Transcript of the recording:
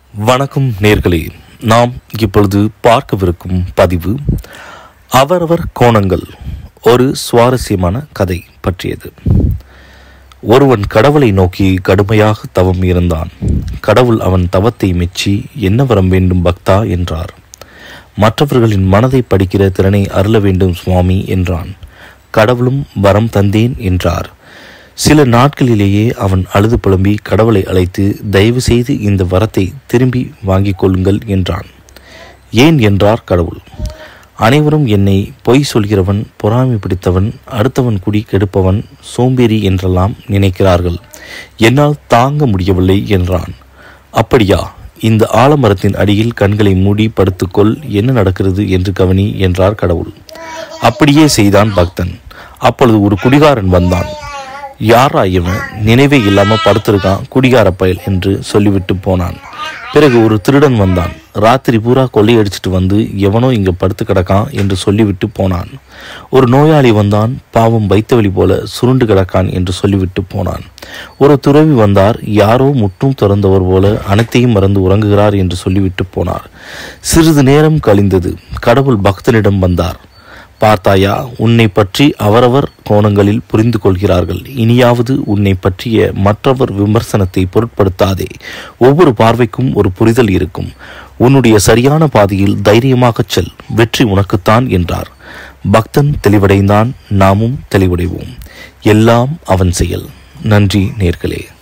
வணக்கம் நேர்களே நாம் இப்பொழுது பார்க்கவிருக்கும் பதிவு அவரவர் கோணங்கள் ஒரு சுவாரஸ்யமான கதை பற்றியது ஒருவன் கடவுளை நோக்கி கடுமையாக தவம் இருந்தான் கடவுள் அவன் தவத்தை மெச்சி என்ன வரம் வேண்டும் பக்தா என்றார் மற்றவர்களின் மனதை படிக்கிற திறனை அருள வேண்டும் சுவாமி என்றான் கடவுளும் வரம் தந்தேன் என்றார் சில நாட்களிலேயே அவன் அழுது புலம்பி கடவுளை அழைத்து தயவு செய்து இந்த வரத்தை திரும்பி வாங்கிக் கொள்ளுங்கள் என்றான் ஏன் என்றார் கடவுள் அனைவரும் என்னை பொய் சொல்கிறவன் பொறாமை பிடித்தவன் அடுத்தவன் குடி கெடுப்பவன் சோம்பேறி என்றெல்லாம் நினைக்கிறார்கள் என்னால் தாங்க முடியவில்லை என்றான் அப்படியா இந்த ஆலமரத்தின் அடியில் கண்களை மூடி படுத்துக்கொள் என்ன நடக்கிறது என்று கவனி என்றார் கடவுள் அப்படியே செய்தான் பக்தன் அப்பொழுது ஒரு குடிகாரன் வந்தான் யாரா இவன் நினைவே இல்லாம படுத்திருக்கான் குடிகார பயல் என்று சொல்லிவிட்டு போனான் பிறகு ஒரு திருடன் வந்தான் ராத்திரி பூரா கொள்ளையடிச்சிட்டு வந்து எவனோ இங்க படுத்து கிடக்கான் என்று சொல்லிவிட்டு போனான் ஒரு நோயாளி வந்தான் பாவம் வைத்தவழி போல சுருண்டு கிடக்கான் என்று சொல்லிவிட்டு போனான் ஒரு துறவி வந்தார் யாரோ முற்றும் திறந்தவர் போல அனைத்தையும் மறந்து உறங்குகிறார் என்று சொல்லிவிட்டு போனார் சிறிது நேரம் கழிந்தது கடவுள் பக்தனிடம் வந்தார் பார்த்தாயா உன்னை பற்றி அவரவர் கோணங்களில் புரிந்து கொள்கிறார்கள் இனியாவது உன்னை பற்றிய மற்றவர் விமர்சனத்தை பொருட்படுத்தாதே ஒவ்வொரு பார்வைக்கும் ஒரு புரிதல் இருக்கும் உன்னுடைய சரியான பாதையில் தைரியமாகச் செல் வெற்றி உனக்குத்தான் என்றார் பக்தன் தெளிவடைந்தான் நாமும் தெளிவடைவோம் எல்லாம் அவன் செயல் நன்றி நேர்களே